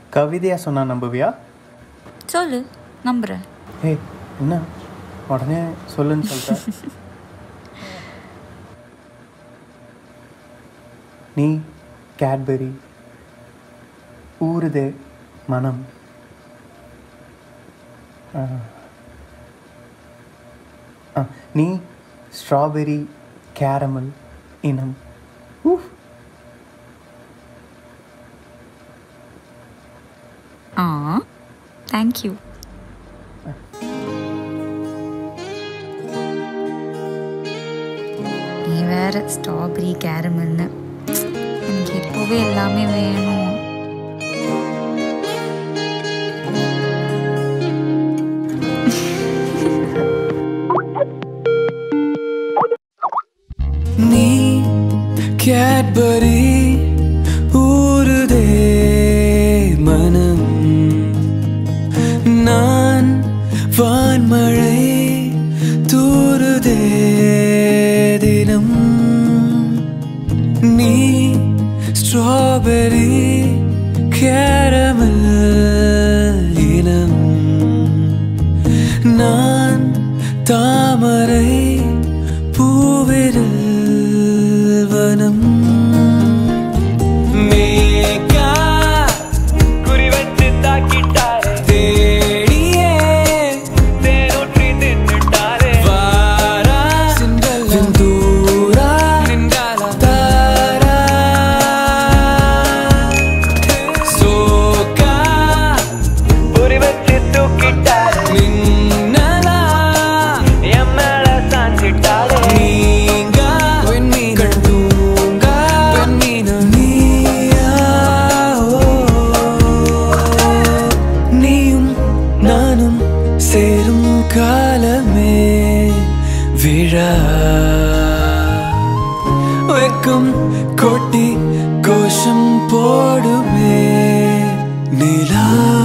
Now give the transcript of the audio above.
கவிதையாக சொன்னா நம்புவியா சொல்லு நம்புகிறேன் ஏய் என்ன உடனே சொல்லுன்னு சொல்லிட்டேன் நீ கேட்பரி ஊறுதே மனம் ஆ. ஆ, நீ ஸ்ட்ராபெரி கேரமல் இனம் ஊஃப் ஆ தேங்க்யூ நீ வேற ஸ்ட்ராபெரி கேரமல்னு எனக்கு இப்போவே எல்லாமே வேணும் நீ கேட்பரி ஊறுதே மனம் நான் வான்மழை தூறுதே தினம் நீ ஸ்ட்ராபெரி கேரமல் இனம் நான் தாமரை பூவிரல் வனம் மேகா குறிவச்சு தாக்கிட்டாரே தேடியே தேனூற்றி தின்னுட்டாரே வாரா சிந்தல் வெந்தூரா நின்றாலா தாரா சோகா உரிவச்சு தூக்கிட்டாரு மின்னலா என் மேல சாஞ்சிட்டாரு நீங்க வெண்மீன் தூங்க வெண்மீன் நீயா ஓ. நீயும் நானும் சேரும் காலமே விழா வெக்கம் கொட்டி கோஷம் போடுமே நிலா